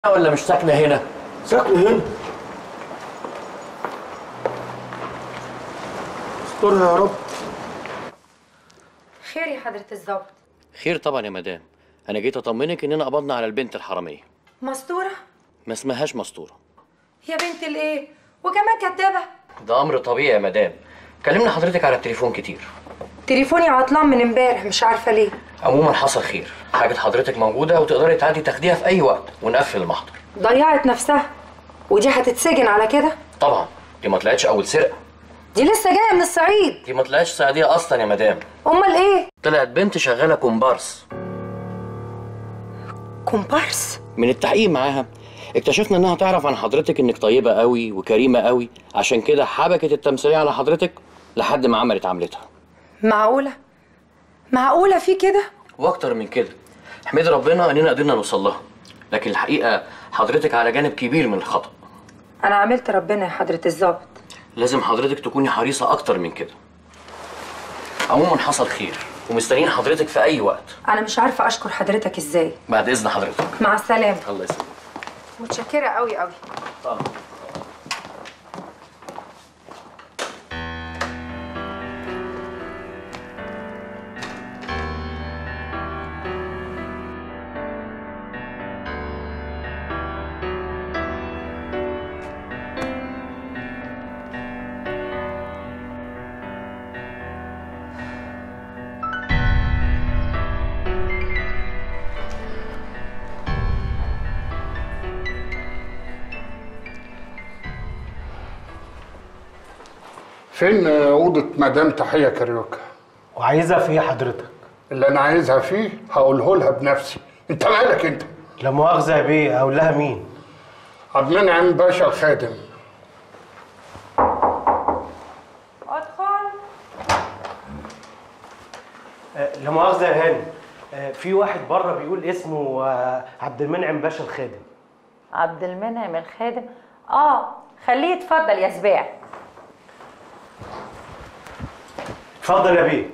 ولا مش ساكنه هنا ساكنه هنا استرها يا رب خير يا حضرة الظابط خير طبعا يا مدام انا جيت اطمنك اننا قبضنا على البنت الحراميه مستورة ما اسمهاش مستوره يا بنت الايه وكمان كدابة ده امر طبيعي يا مدام كلمنا حضرتك على التليفون كتير تليفوني عطلان من امبارح مش عارفة ليه عموما حصل خير حاجه حضرتك موجوده وتقدري تعدي تاخديها في اي وقت ونقفل المحضر ضيعت نفسها ودي هتتسجن على كده طبعا دي ما طلعتش اول سرقه دي لسه جاية من الصعيد دي ما طلعتش صياديه اصلا يا مدام امال ايه طلعت بنت شغاله كومبارس كومبارس من التحقيق معاها اكتشفنا انها تعرف عن حضرتك انك طيبه قوي وكريمه قوي عشان كده حبكت التمثيليه على حضرتك لحد ما عملت عملتها معقولة معقولة في كده واكتر من كده احمد ربنا اننا قدرنا نوصل لها لكن الحقيقه حضرتك على جانب كبير من الخطا انا عملت ربنا يا حضرة الظابط لازم حضرتك تكوني حريصه اكتر من كده عموما حصل خير ومستنيين حضرتك في اي وقت انا مش عارفة اشكر حضرتك ازاي بعد اذن حضرتك مع السلامة الله يسلمك متشكرة قوي قوي طبعا فين اوضه مدام تحيه كاريوكا وعايزها في ايه حضرتك؟ اللي انا عايزها فيه هقوله لها بنفسي انت مالك انت لا مؤاخذة يا بيه اقول لها مين؟ عبد المنعم باشا الخادم ادخل آه، لا مؤاخذة يا هاني آه، في واحد بره بيقول اسمه آه، عبد المنعم باشا الخادم عبد المنعم الخادم اه خليه يتفضل يا سباع اتفضل يا بيه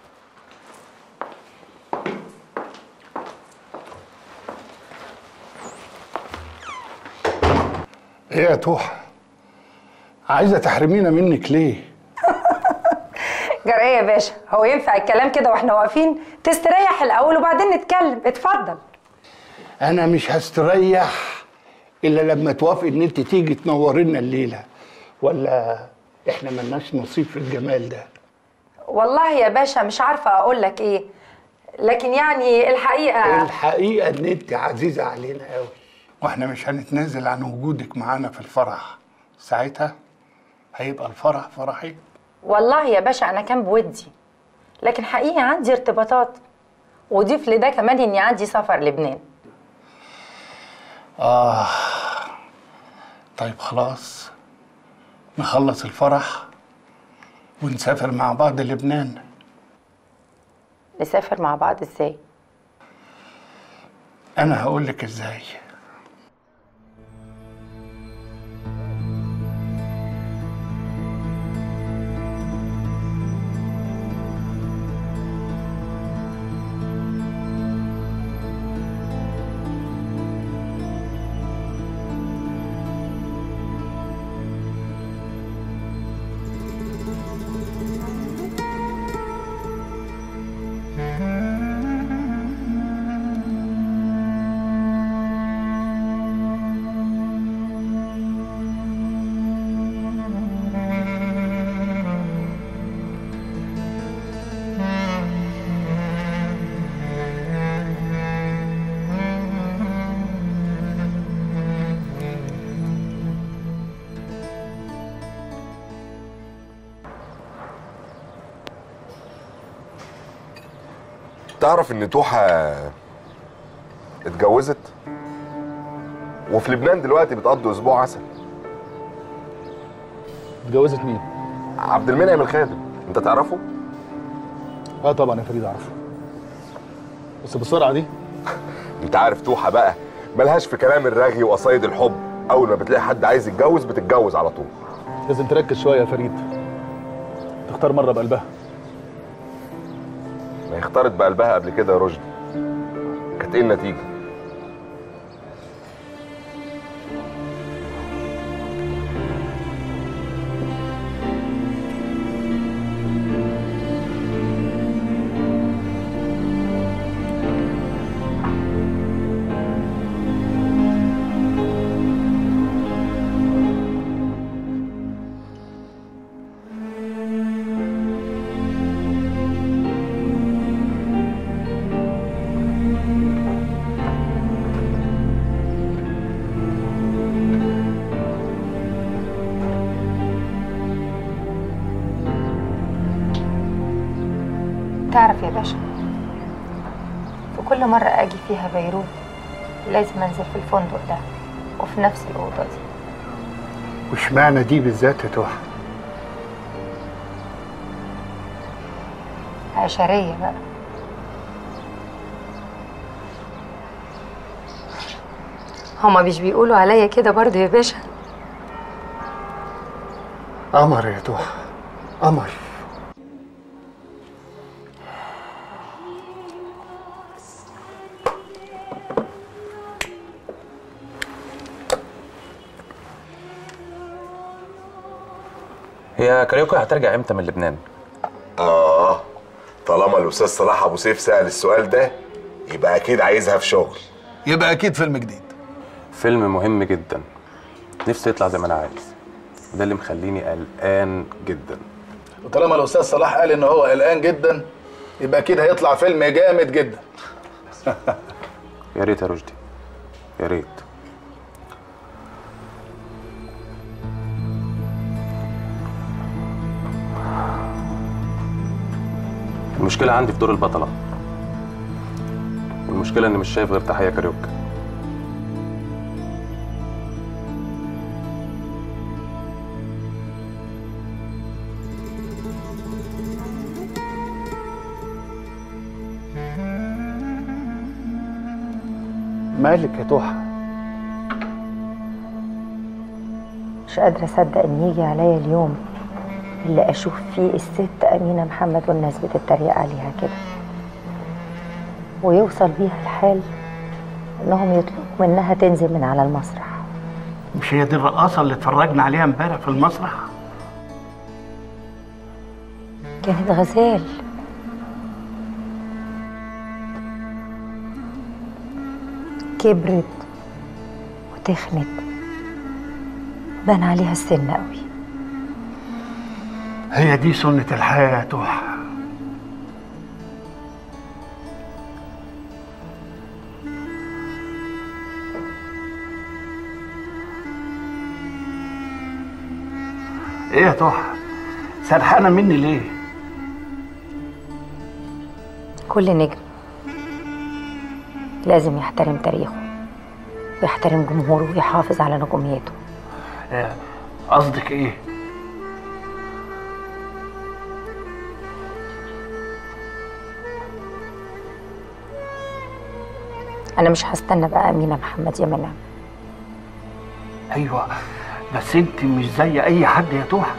ايه يا توحه عايزه تحرمينا منك ليه جرى ايه يا باشا هو ينفع الكلام كده واحنا واقفين تستريح الاول وبعدين نتكلم اتفضل انا مش هستريح الا لما توافق ان انت تيجي تنوري لنا الليله ولا احنا ملناش نصيب في الجمال ده والله يا باشا مش عارفه اقول لك ايه لكن يعني الحقيقه الحقيقه ان انت عزيزه علينا قوي واحنا مش هنتنازل عن وجودك معانا في الفرح ساعتها هيبقى الفرح فرحي والله يا باشا انا كان بودي لكن حقيقي عندي ارتباطات وضيف لده كمان اني عندي سفر لبنان آه طيب خلاص نخلص الفرح ونسافر مع بعض لبنان نسافر مع بعض ازاي أنا هقول لك إزاي تعرف ان توحة اتجوزت وفي لبنان دلوقتي بتقضي اسبوع عسل اتجوزت مين؟ عبد المنعم الخادم انت تعرفه اه طبعا يا فريد اعرفه بس بالسرعه دي انت عارف توحة بقى ملهاش في كلام الرغي وقصايد الحب اول ما بتلاقي حد عايز يتجوز بتتجوز على طول لازم تركز شويه يا فريد تختار مره بقلبها ما هي اختارت بقلبها قبل كده يا رشدي كانت ايه النتيجه تعرف يا باشا في كل مرة أجي فيها بيروت لازم أنزل في الفندق ده وفي نفس الأوضة دي واشمعنى دي بالذات يا توحة عشرية بقى هما مش بيقولوا عليا كده برضه يا باشا قمر يا توحة قمر هي كاريوكا هترجع امتى من لبنان؟ اه طالما الاستاذ صلاح ابو سيف سال السؤال ده يبقى اكيد عايزها في شغل يبقى اكيد فيلم جديد فيلم مهم جدا نفسي يطلع زي ما انا عايز وده اللي مخليني قلقان جدا وطالما الاستاذ صلاح قال ان هو قلقان جدا يبقى اكيد هيطلع فيلم جامد جدا يا ريت يا رشدي يا ريت المشكلة عندي في دور البطلة والمشكلة إني مش شايف غير تحية كاريوكا مالك يا توحة مش قادرة أصدق إن يجي عليا اليوم اللي أشوف فيه الست أمينة محمد والناس بتتريق عليها كده ويوصل بيها الحال إنهم يطلبوا منها تنزل من على المسرح مش هي دي الرقاصة اللي اتفرجنا عليها امبارح في المسرح كانت غزال كبرت وتخنت بان عليها السن قوي هي دي سنة الحياة يا توحة ايه يا توحة سرحانة مني ليه كل نجم لازم يحترم تاريخه ويحترم جمهوره ويحافظ على نجوميته آه، قصدك ايه انا مش هستنى بقى امينه محمد يا منى ايوه بس انت مش زي اي حد يا توحة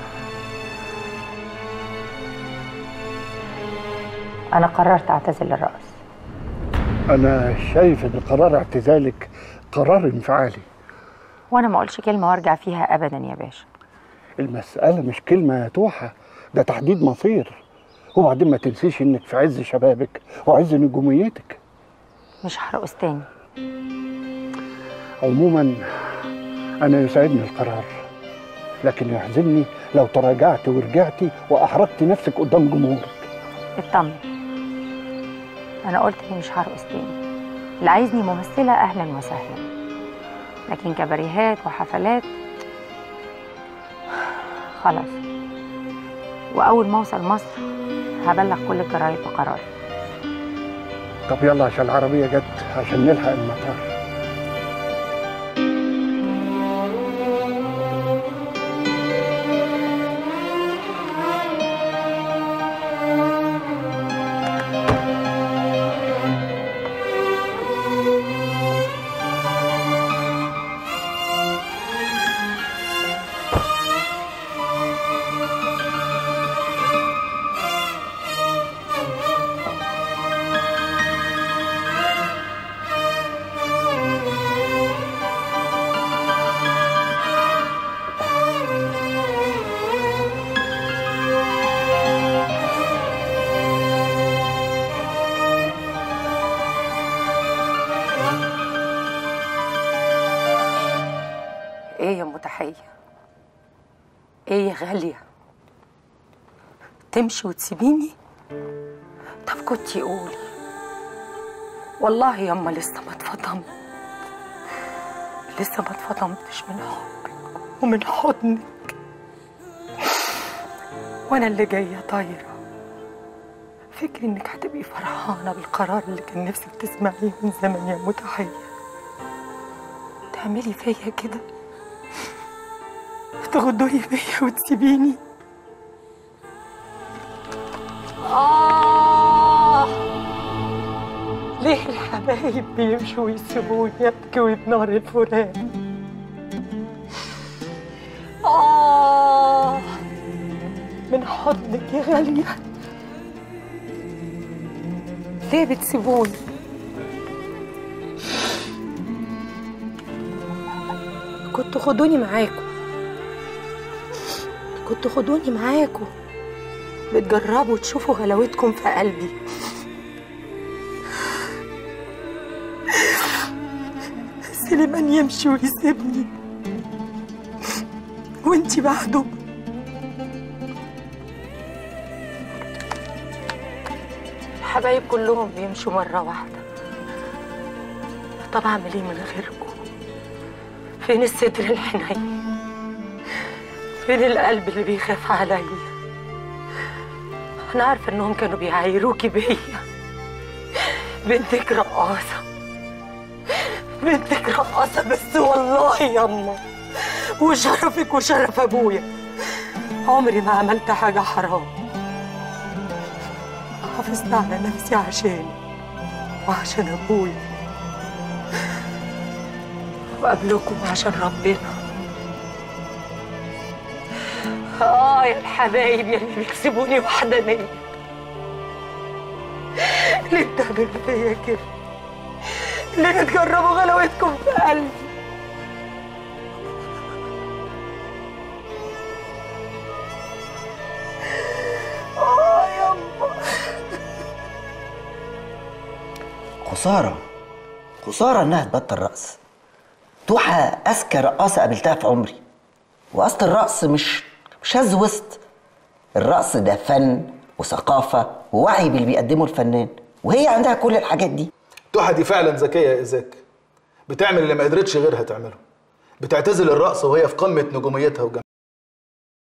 انا قررت اعتزل الرقص انا شايف ان قرار اعتزالك قرار انفعالي وانا ما اقولش كلمه وارجع فيها ابدا يا باشا المسألة مش كلمة يا توحة ده تحديد مصير وبعدين ما تنسيش انك في عز شبابك وعز نجوميتك مش هرقص تاني عموما انا يسعدني القرار لكن يحزنني لو تراجعت ورجعتي واحرجت نفسك قدام جمهورك اطمن انا قلت اني مش هرقص تاني اللي عايزني ممثله اهلا وسهلا لكن كباريهات وحفلات خلاص واول ما اوصل مصر هبلغ كل الجرايد بقراري طب يلا عشان العربية جت عشان نلحق المطار ايه يا متحية ايه يا غالية تمشي وتسيبيني طب كنتي قولي والله ياما لسه ما اتفضمت لسه ما اتفضمتش من حبك ومن حضنك وانا اللي جاية طايرة فكري انك هتبقي فرحانة بالقرار اللي كان نفسك تسمعيه من زمن يا متحية تعملي فيا كده تغدري فيا وتسيبيني آه ليه الحبايب بيمشوا ويسيبوني أبكي وبنار الفراق آه من حضنك يا غالية ليه بتسيبوني كنتوا خدوني معاكم كنتوا خدوني معاكم بتجربوا تشوفوا غلاوتكم في قلبي سليمان يمشي ويسيبني وانتي بعده الحبايب كلهم بيمشوا مرة واحدة طب أعمل إيه من غيركم؟ فين الصدر الحنين؟ فين القلب اللي بيخاف عليا؟ أنا عارفة إنهم كانوا بيعايروكي بيا بنتك رقاصة بنتك رقاصة بس والله ياما وشرفك وشرف أبويا عمري ما عملت حاجة حرام حافظت على نفسي عشاني وعشان أبويا وقبلكم عشان ربنا آه يا الحبايب يا اللي بيكسبوني وحدانية ليه بتعملوا فيا كده؟ ليه بتجربوا غلاوتكم في قلبي؟ آه يما خسارة خسارة إنها تبطل رقص توحة أذكى رقاصة قابلتها في عمري وأصل الرقص مش مش هز وسط الرقص ده فن وثقافة ووعي باللي بيقدمه الفنان وهي عندها كل الحاجات دي توحة دي فعلا ذكية يا إيزاك بتعمل اللي ما قدرتش غيرها تعمله بتعتزل الرقص وهي في قمة نجوميتها وجمالها